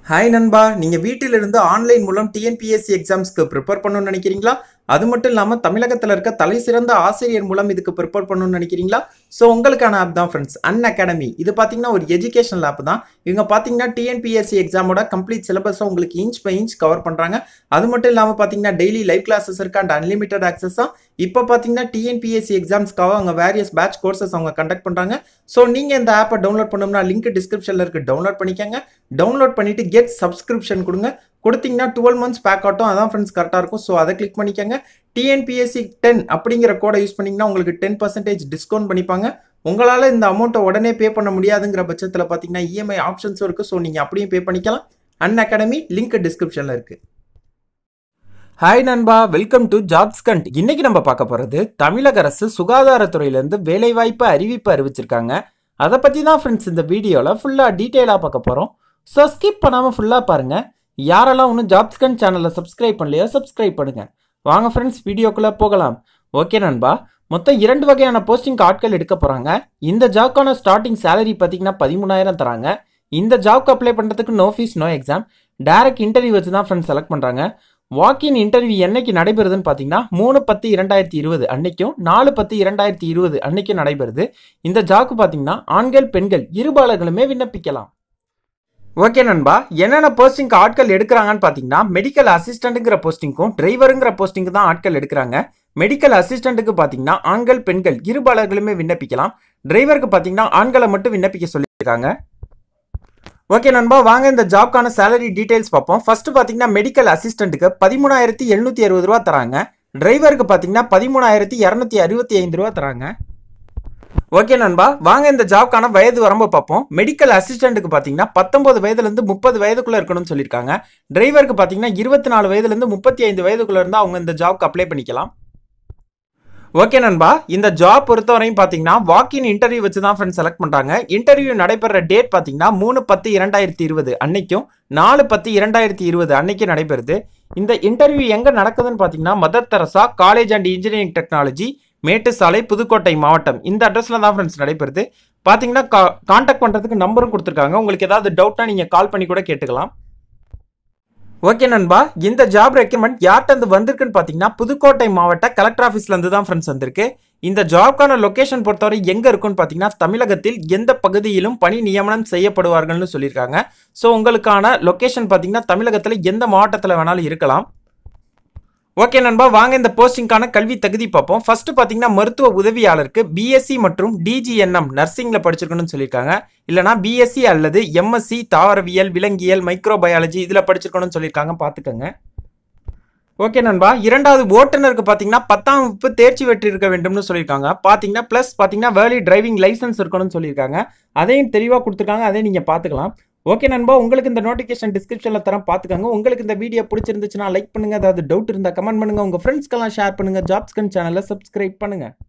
hi நண்பா நீங்கள் வீட்டிலிருந்து ஆன்லைன் மூலம் டிஎன்பிஎஸ்சி எக்ஸாம்ஸ்க்கு ப்ரிப்பேர் பண்ணணும்னு நினைக்கிறீங்களா அது மட்டும் இல்லாமல் தமிழகத்தில் இருக்க தலை சிறந்த ஆசிரியர் மூலம் இதுக்கு ப்ரிப்பேர் பண்ணணும்னு நினைக்கிறீங்களா ஸோ உங்களுக்கான ஆப் தான் ஃப்ரெண்ட்ஸ் அன் அகாடமி இது பார்த்தீங்கன்னா ஒரு எஜுகேஷனல் ஆப் தான் இவங்க பார்த்தீங்கன்னா டிஎன்பிஎஸ்சி எக்ஸாமோட கம்ப்ளீட் சிலபஸை உங்களுக்கு இன்ச் பை இன்ச் கவர் பண்ணுறாங்க அது மட்டும் இல்லாமல் பார்த்தீங்கன்னா டெய்லி லைவ் கிளாஸஸ் இருக்கு அண்ட் அன்லிமிட்டட் ஆக்சஸ் தான் இப்போ பார்த்தீங்கன்னா டிஎன்பிஎஸ்சி எக்ஸாம்ஸ்க்காக அவங்க வேரியஸ் பேட்ச் கோர்சஸ் அவங்க கண்டக்ட் பண்ணுறாங்க ஸோ நீங்கள் இந்த ஆப்பை டவுன்லோட் பண்ணணும்னா லிங்க் டிஸ்கிரிப்ஷனில் இருக்கு டவுன்லோட் பண்ணிக்கோங்க டவுன்லோட் பண்ணிட்டு கெட் சப்ஸ்கிரிப்ஷன் கொடுங்க கொடுத்தீங்கன்னா டுவெல் மந்த்ஸ் பேக் ஆட்டும் அதான் ஃப்ரெண்ட்ஸ் கரெக்டாக இருக்கும் ஸோ அதை கிளிக் பண்ணிக்கோங்க டிஎன்பிஎஸ்சி டென் அப்படிங்கிற கோடை யூஸ் பண்ணிங்கன்னா உங்களுக்கு டென் பர்சன்டேஜ் டிஸ்கவுண்ட் பண்ணிப்பாங்க உங்களால் இந்த அமௌண்ட்டை உடனே பே பண்ண முடியாதுங்கிற பட்சத்தில் பார்த்தீங்கன்னா இஎம்ஐ ஆப்ஷன்ஸும் இருக்குது ஸோ நீங்கள் அப்படியும் பே பண்ணிக்கலாம் அன் அகாடமி லிங்க் டிஸ்கிரிப்ஷனில் இருக்குது ஹாய் நண்பா வெல்கம் டு ஜாப்ஸ் கண்ட் இன்னைக்கு நம்ம பார்க்க போகிறது தமிழக அரசு சுகாதாரத்துறையிலேருந்து வேலைவாய்ப்பு அறிவிப்பு அறிவிச்சிருக்காங்க அதை பற்றி தான் ஃப்ரெண்ட்ஸ் இந்த வீடியோவில் ஃபுல்லாக டீட்டெயிலாக பார்க்க போகிறோம் ஸோ ஸ்கிப் பண்ணாமல் ஃபுல்லாக பாருங்கள் யாரெல்லாம் இன்னும் ஜாப்ஸ் கண்ட் சேனலை சப்ஸ்கிரைப் பண்ணலையோ சப்ஸ்கிரைப் பண்ணுங்கள் வாங்க ஃப்ரெண்ட்ஸ் வீடியோக்குள்ளே போகலாம் ஓகே நண்பா மொத்தம் இரண்டு வகையான போஸ்டிங் ஆட்கள் எடுக்க போகிறாங்க இந்த ஜாப்க்கான ஸ்டார்டிங் சேலரி பார்த்தீங்கன்னா பதிமூணாயிரம் தராங்க இந்த ஜாப்க்கு அப்ளை பண்ணுறதுக்கு no fee no exam direct interview வச்சு தான் ஃப்ரெண்ட்ஸ் செலக்ட் பண்ணுறாங்க வாக்கின் இன்டர்வியூ என்னைக்கு நடைபெறுதுன்னு பார்த்தீங்கன்னா மூணு பத்து இரண்டாயிரத்தி இருபது அன்னைக்கும் நாலு பத்து இரண்டாயிரத்தி இருபது அன்னைக்கும் நடைபெறுது இந்த ஜாக்கு பார்த்தீங்கன்னா ஆண்கள் பெண்கள் இருபாலர்களுமே விண்ணப்பிக்கலாம் ஓகே நண்பா என்னென்ன போஸ்டிங்க்கு ஆட்கள் எடுக்கிறாங்கன்னு பார்த்தீங்கன்னா மெடிக்கல் அசிஸ்டண்ட்டுங்கிற போஸ்டிங்க்கும் டிரைவருங்கிற போஸ்டிங்க்கு தான் ஆட்கள் எடுக்கிறாங்க மெடிக்கல் அசிஸ்டண்ட்டுக்கு பார்த்தீங்கன்னா ஆண்கள் பெண்கள் இருபாலர்களுமே விண்ணப்பிக்கலாம் டிரைவருக்கு பார்த்தீங்கன்னா ஆண்களை மட்டும் விண்ணப்பிக்க சொல்லியிருக்காங்க ஓகே நண்பா வாங்க இந்த ஜாப்க்கான சேலரி டீடைல்ஸ் பார்ப்போம் ஃபர்ஸ்ட் பார்த்தீங்கன்னா மெடிக்கல் அசிஸ்டண்ட்டுக்கு பதிமூணாயிரத்தி எழுநூத்தி அறுபது ரூபா தராங்க டிரைவருக்கு பார்த்தீங்கன்னா பதிமூணாயிரத்தி இரநூத்தி அறுபத்தி ஐந்து ரூபா தராங்க ஓகே நண்பா வாங்க இந்த ஜாப்க்கான வயது வரம்பு பார்ப்போம் மெடிக்கல் அசிஸ்டண்ட்டுக்கு பார்த்தீங்கன்னா பத்தொன்பது வயதுலேருந்து முப்பது வயதுக்குள்ள இருக்கணும்னு சொல்லியிருக்காங்க டிரைவருக்கு பார்த்தீங்கன்னா இருபத்தி நாலு வயதுலேருந்து முப்பத்தி ஐந்து வயதுக்குள்ள இருந்தால் அவங்க இந்த ஜாப்க்கு அப்ளை பண்ணிக்கலாம் ஓகே நண்பா இந்த ஜாப் பொறுத்தவரையும் பார்த்தீங்கன்னா வாக்கின் இன்டர்வியூ வச்சு தான் ஃப்ரெண்ட்ஸ் செலக்ட் பண்ணுறாங்க இன்டர்வியூ நடைபெற டேட் பார்த்தீங்கன்னா மூணு பத்து இரண்டாயிரத்தி இருபது அன்னைக்கும் நாலு பத்து இரண்டாயிரத்தி இருபது அன்னைக்கு நடைபெறுது இந்த இன்டர்வியூ எங்கே நடக்குதுன்னு பார்த்தீங்கன்னா Mother Teresa college and engineering technology Mettusalai Pudukkottai மாவட்டம் இந்த அட்ரஸில் தான் ஃப்ரெண்ட்ஸ் நடைபெறுது பார்த்தீங்கன்னா கா காண்டாக்ட் பண்ணுறதுக்கு நம்பரும் கொடுத்துருக்காங்க உங்களுக்கு ஏதாவது டவுட்னா நீங்கள் கால் பண்ணி கூட கேட்டுக்கலாம் ஓகே நண்பா இந்த ஜாப் ரெக்கமெண்ட் யார்கிட்ட வந்திருக்குன்னு பார்த்தீங்கன்னா புதுக்கோட்டை மாவட்ட கலெக்டர் ஆஃபீஸ்லேருந்து தான் ஃப்ரெண்ட்ஸ் வந்திருக்கு இந்த ஜாப்க்கான லொக்கேஷன் பொறுத்தவரை எங்கே இருக்குன்னு பார்த்தீங்கன்னா தமிழகத்தில் எந்த பகுதியிலும் பணி நியமனம் செய்யப்படுவார்கள்னு சொல்லியிருக்காங்க ஸோ உங்களுக்கான லொக்கேஷன் பார்த்தீங்கன்னா தமிழகத்தில் எந்த மாவட்டத்தில் வேணாலும் இருக்கலாம் ஓகே நண்பா வாங்க இந்த போஸ்டிங்கான கல்வி தகுதி பார்ப்போம் ஃபர்ஸ்ட் பார்த்தீங்கன்னா மருத்துவ உதவியாளருக்கு பிஎஸ்சி மற்றும் டிஜிஎன்எம் நர்சிங்கில் படிச்சிருக்கணும்னு சொல்லியிருக்காங்க இல்லைனா பிஎஸ்சி அல்லது எம்எஸ்சி தாவரவியல் விலங்கியல் மைக்ரோபயாலஜி இதில் படிச்சிருக்கணும்னு சொல்லியிருக்காங்க பார்த்துக்கோங்க ஓகே நண்பா இரண்டாவது ஓட்டுநருக்கு பார்த்தீங்கன்னா பத்தாம் வகுப்பு தேர்ச்சி பெற்று இருக்க வேண்டும்னு சொல்லியிருக்காங்க பார்த்தீங்கன்னா ப்ளஸ் பார்த்தீங்கன்னா வேர்லி டிரைவிங் லைசன்ஸ் இருக்கணும்னு சொல்லியிருக்காங்க அதையும் தெளிவாக கொடுத்துருக்காங்க அதையும் நீங்கள் பார்த்துக்கலாம் ஓகே நண்பா உங்களுக்கு இந்த நோட்டிஃபிகேஷன் டிஸ்கிரிப்ஷனில் தரம் பார்த்துக்கோங்க உங்களுக்கு இந்த வீடியோ பிடிச்சிருந்துச்சுன்னா லைக் பண்ணுங்க ஏதாவது டவுட் இருந்தால் கமெண்ட் பண்ணுங்க உங்கள் ஃப்ரெண்ட்ஸ்க்கெல்லாம் ஷேர் பண்ணுங்க ஜாப்ஸ்கன் சேனலை சப்ஸ்கிரைப் பண்ணுங்க